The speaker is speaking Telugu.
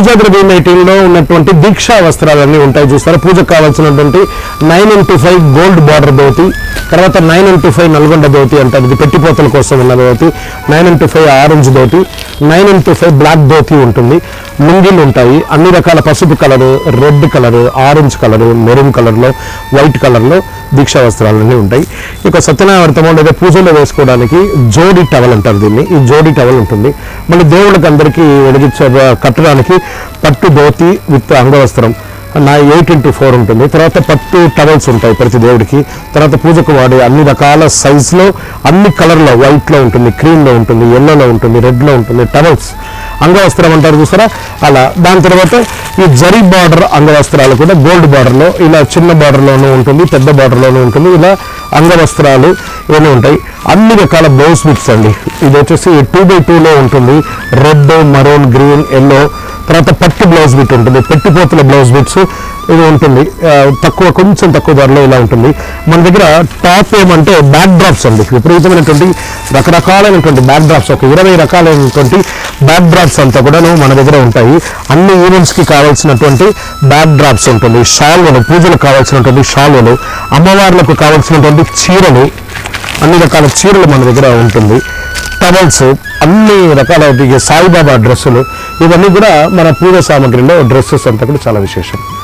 పూజా ద్రవ్యం లో ఉన్నటువంటి దీక్షా వస్త్రాలన్నీ ఉంటాయి చూస్తారా పూజకు కావాల్సినటువంటి nine into five gold border dhoti తర్వాత nine into five Nalgonda dhoti అంటారు ఇది పెట్టిపోతల కోసం ఉన్న dhoti nine into five orange dhoti nine into five black dhoti ఉంటుంది లుంగీలు ఉంటాయి అన్ని రకాల పసుపు colour red colour orange colour maroon కలర్లో వైట్ కలర్లో దీక్షా వస్త్రాలన్నీ ఉంటాయి ఇక సత్యనారాయణ వ్రతము లేదా పూజలో వేసుకోవడానికి జోడి టవల్ అంటారు దీన్ని ఈ జోడి టవల్ ఉంటుంది మళ్ళీ దేవుళ్ళకి అందరికీ వెలిగించ కట్టడానికి పట్టు ధోతి విత్ అంగవస్త్రం నా ఎయిట్ ఇంటూ ఫోర్ ఉంటుంది తర్వాత పట్టు టవల్స్ ఉంటాయి ప్రతి దేవుడికి తర్వాత పూజకు వాడే అన్ని రకాల సైజులో అన్ని కలర్లో వైట్లో ఉంటుంది క్రీమ్లో ఉంటుంది ఎల్లోలో ఉంటుంది రెడ్లో ఉంటుంది టవల్స్ అంగవస్త్రం అంటారు చూసారా అలా దాని తర్వాత ఈ జరీ బార్డర్ అంగవస్త్రాలు కూడా గోల్డ్ బార్డర్లో ఇలా చిన్న బార్డర్లోనూ ఉంటుంది పెద్ద బార్డర్లోనూ ఉంటుంది ఇలా అంగవస్త్రాలు ఇవన్నీ ఉంటాయి అన్ని రకాల బ్లౌజ్ బిట్స్ అండి ఇది వచ్చేసి టూ బై టూలో ఉంటుంది రెడ్ మరూన్ గ్రీన్ ఎల్లో తర్వాత పట్టు బ్లౌజ్ బిట్ ఉంటుంది పెట్టిపోతుల బ్లౌజ్ బిట్స్ ఇది ఉంటుంది ఆ, తక్కువ కొంచెం తక్కువ ధరలో ఇలా ఉంటుంది మన దగ్గర టాప్ ఏమంటే బ్యాక్ డ్రాప్స్ అండి విపరీతమైనటువంటి రకరకాలైనటువంటి బ్యాక్ డ్రాప్స్ ఒక ఇరవై రకాలైనటువంటి బ్యాక్ డ్రాప్స్ అంతా కూడా మన దగ్గర ఉంటాయి అన్ని ఈవెంట్స్ కి కావాల్సినటువంటి బ్యాక్ డ్రాప్స్ ఉంటుంది షాల్వలు పూజలకు కావాల్సినటువంటి షాల్వలు అమ్మవార్లకు కావాల్సినటువంటి చీరలు అన్ని రకాల చీరలు మన దగ్గర ఉంటుంది టవల్స్ అన్ని రకాల ఈ సాయిబాబా డ్రెస్సులు ఇవన్నీ కూడా మన పూజ సామాగ్రిలో డ్రెస్సెస్ అంతా కూడా చాలా విశేషం